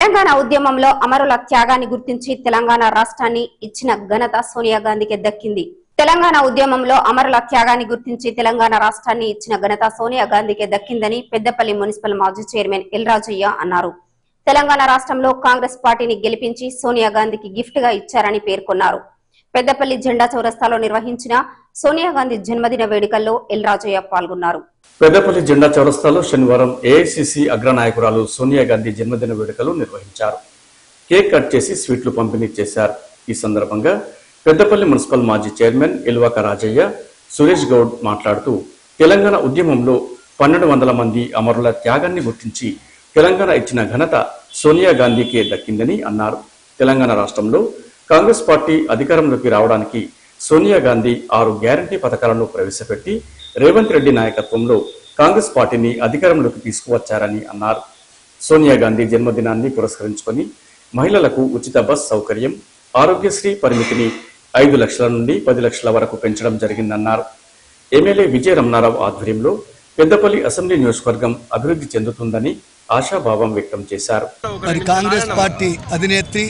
తెలంగాణ ఉద్యమంలో అమరుల త్యాగాన్ని గుర్తించి తెలంగాణ రాష్ట్రాన్ని ఇచ్చిన ఘనత సోనియా గాంధీకి దక్కింది తెలంగాణ ఉద్యమంలో అమరుల త్యాగాన్ని గుర్తించి తెలంగాణ రాష్ట్రాన్ని ఇచ్చిన ఘనత సోనియా గాంధీకి దక్కిందని పెద్దపల్లి మున్సిపల్ మాజీ చైర్మన్ ఎల్ రాజయ్య అన్నారు తెలంగాణ రాష్ట్రంలో కాంగ్రెస్ పార్టీని గెలిపించి సోనియా గాంధీకి గిఫ్ట్ గా ఇచ్చారని పేర్కొన్నారు పెద్దపల్లి జెండా చౌరస్తాలో నిర్వహించిన సోనియా గాంధీ జన్మదిన వేడుకల్లో ఎల్ రాజయ్య పాల్గొన్నారు పెద్దపల్లి జెండా చౌరస్తాలో శనివారం ఏఐసిసి అగ్రనాయకురాలు సోనియా గాంధీ జన్మదిన వేడుకలు నిర్వహించారు కేక్ కట్ చేసి స్వీట్లు పంపిణీ చేశారు ఈ సందర్భంగా పెద్దపల్లి మున్సిపల్ మాజీ చైర్మన్ ఎల్వక రాజయ్య సురేష్ గౌడ్ మాట్లాడుతూ తెలంగాణ ఉద్యమంలో పన్నెండు వందల మంది అమరుల త్యాగాన్ని గుర్తించి తెలంగాణ ఇచ్చిన ఘనత సోనియా గాంధీకే దక్కిందని అన్నారు తెలంగాణ రాష్ట్రంలో కాంగ్రెస్ పార్టీ అధికారంలోకి రావడానికి సోనియా గాంధీ ఆరు గ్యారంటీ పథకాలను ప్రవేశపెట్టి రేవంత్ రెడ్డి నాయకత్వంలో కాంగ్రెస్ పార్టీని అధికారంలోకి తీసుకువచ్చారని అన్నారు సోనియా గాంధీ జన్మదినాన్ని పురస్కరించుకొని మహిళలకు ఉచిత బస్ సౌకర్యం ఆరోగ్యశ్రీ పరిమితిని ఐదు లక్షల నుండి పది లక్షల వరకు పెంచడం జరిగిందన్నారు ఎమ్మెల్యే విజయ రమణారావు ఆధ్వర్యంలో పెద్దపల్లి అసెంబ్లీ నియోజకవర్గం అభివృద్ధి చెందుతుందని ఆశాభావం వ్యక్తం చేశారు మరి కాంగ్రెస్ పార్టీ అధినేత్రి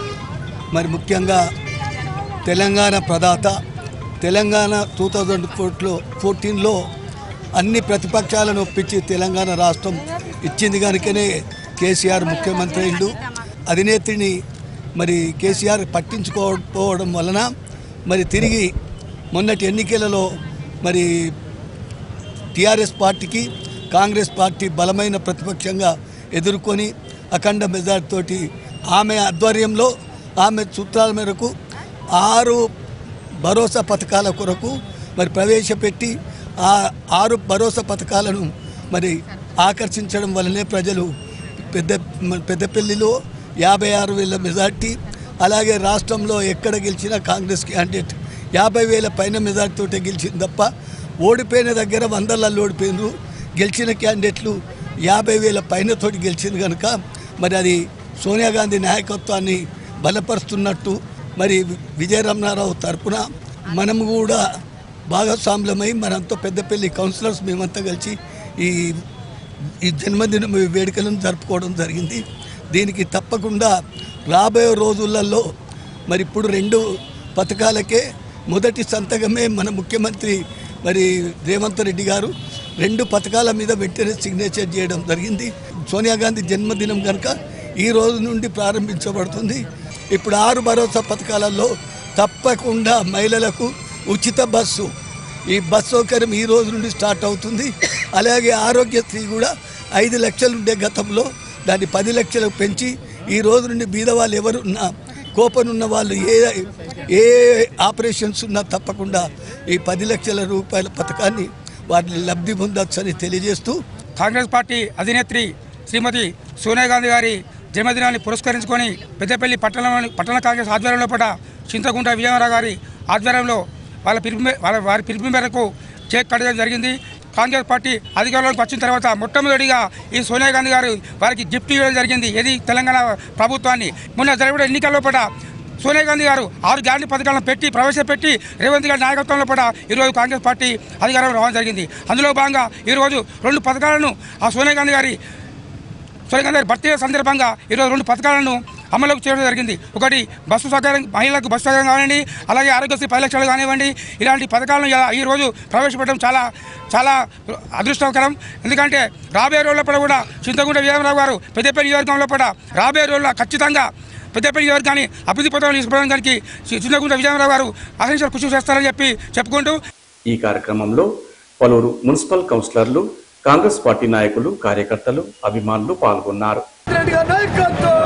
మరి ముఖ్యంగా తెలంగాణ ప్రదాత తెలంగాణ టూ థౌజండ్ ఫోర్లో ఫోర్టీన్లో అన్ని ప్రతిపక్షాలను ఒప్పించి తెలంగాణ రాష్ట్రం ఇచ్చింది కనుకనే కేసీఆర్ ముఖ్యమంత్రి అయిండు అధినేత్రిని మరి కేసీఆర్ పట్టించుకోకపోవడం వలన మరి తిరిగి మొన్నటి ఎన్నికలలో మరి టీఆర్ఎస్ పార్టీకి కాంగ్రెస్ పార్టీ బలమైన ప్రతిపక్షంగా ఎదుర్కొని అఖండ మెజార్టీ తోటి ఆమె ఆధ్వర్యంలో ఆమె సూత్రాల మేరకు ఆరు భరోసా పథకాల కొరకు మరి ప్రవేశపెట్టి ఆ ఆరు భరోసా పథకాలను మరి ఆకర్షించడం వల్లనే ప్రజలు పెద్ద పెద్దపల్లిలో యాభై ఆరు వేల మెజార్టీ అలాగే రాష్ట్రంలో ఎక్కడ గెలిచినా కాంగ్రెస్ క్యాండిడేట్ యాభై వేల పైన మెజార్టీతో గెలిచింది తప్ప ఓడిపోయిన దగ్గర వందలలో ఓడిపోయినారు గెలిచిన క్యాండిడేట్లు యాభై వేల పైనతోటి గెలిచింది కనుక మరి అది సోనియా గాంధీ నాయకత్వాన్ని బలపరుస్తున్నట్టు మరి విజయ రమణారావు తరపున మనము కూడా భాగస్వాములమై మనంతా పెద్దపల్లి కౌన్సిలర్స్ మేమంతా కలిసి ఈ ఈ జన్మదిన వేడుకలను జరుపుకోవడం జరిగింది దీనికి తప్పకుండా రాబోయే రోజులలో మరి ఇప్పుడు రెండు పథకాలకే మొదటి సంతకమే మన ముఖ్యమంత్రి మరి రేవంత్ రెడ్డి గారు రెండు పథకాల మీద వెంటనే సిగ్నేచర్ చేయడం జరిగింది సోనియా గాంధీ జన్మదినం కనుక ఈ రోజు నుండి ప్రారంభించబడుతుంది ఇప్పుడు ఆరు భరోసా పథకాలలో తప్పకుండా మహిళలకు ఉచిత బస్సు ఈ బస్ సౌకర్యం ఈ రోజు నుండి స్టార్ట్ అవుతుంది అలాగే ఆరోగ్యశ్రీ కూడా ఐదు లక్షలు ఉండే గతంలో దాన్ని పది లక్షలకు పెంచి ఈ రోజు నుండి బీద వాళ్ళు ఎవరున్నా కోపన్ ఉన్న వాళ్ళు ఏ ఏ ఆపరేషన్స్ ఉన్నా తప్పకుండా ఈ పది లక్షల రూపాయల పథకాన్ని వారిని లబ్ధి పొందొచ్చని తెలియజేస్తూ కాంగ్రెస్ పార్టీ అధినేత్రి శ్రీమతి సోనియా గాంధీ గారి జన్మదినాన్ని పురస్కరించుకొని పెద్దపల్లి పట్టణంలోని పట్టణ కాంగ్రెస్ ఆధ్వర్యంలో పట చింతకుంట విజయనగర గారి ఆధ్వర్యంలో వాళ్ళ పిలుపు మే- వాళ్ళ వారి పిలుపు మేరకు కేక్ కట్టడం జరిగింది కాంగ్రెస్ పార్టీ అధికారంలోకి వచ్చిన తర్వాత మొట్టమొదటిగా ఈ సోనియా గాంధీ గారు వారికి గిఫ్ట్ ఇవ్వడం జరిగింది ఇది తెలంగాణ ప్రభుత్వాన్ని మొన్న జరిగిన ఎన్నికల్లో పట సోనియా గాంధీ గారు ఆరు గ్యారంటీ పథకాలను పెట్టి ప్రవేశపెట్టి రేవంత్ గారి నాయకత్వంలో కూడా ఈరోజు కాంగ్రెస్ పార్టీ అధికారంలో రావడం జరిగింది అందులో భాగంగా ఈరోజు రెండు పథకాలను ఆ సోనియా గాంధీ గారి సోనియా గాంధీ గారి బర్త్డే సందర్భంగా ఈరోజు రెండు పథకాలను అమలులోకి చేయడం జరిగింది ఒకటి బస్సు సౌకర్యం మహిళలకు బస్సు సౌకర్యం కానివ్వండి అలాగే ఆరోగ్యశ్రీ పది లక్షలు కానివ్వండి ఇలాంటి పథకాలను ఇలా ఈరోజు ప్రవేశపెట్టడం చాలా చాలా అదృష్టకరం ఎందుకంటే రాబోయే రోజుల్లో కూడా చింతకుంట విజయరావు గారు పెద్దపల్లి నియోజకవర్గంలో కూడా రాబోయే రోజుల్లో ఖచ్చితంగా పెద్దపల్లి నియోజకవర్గాన్ని అభివృద్ధి పథకాలు తీసుకురావడానికి చింతకుంట విజయరావు గారు అహింస కృషి చేస్తారని చెప్పి చెప్పుకుంటూ ఈ కార్యక్రమంలో పలువురు మున్సిపల్ కౌన్సిలర్లు కాంగ్రెస్ పార్టీ నాయకులు కార్యకర్తలు అభిమానులు పాల్గొన్నారు రెడ్డి గారి నాయకత్వం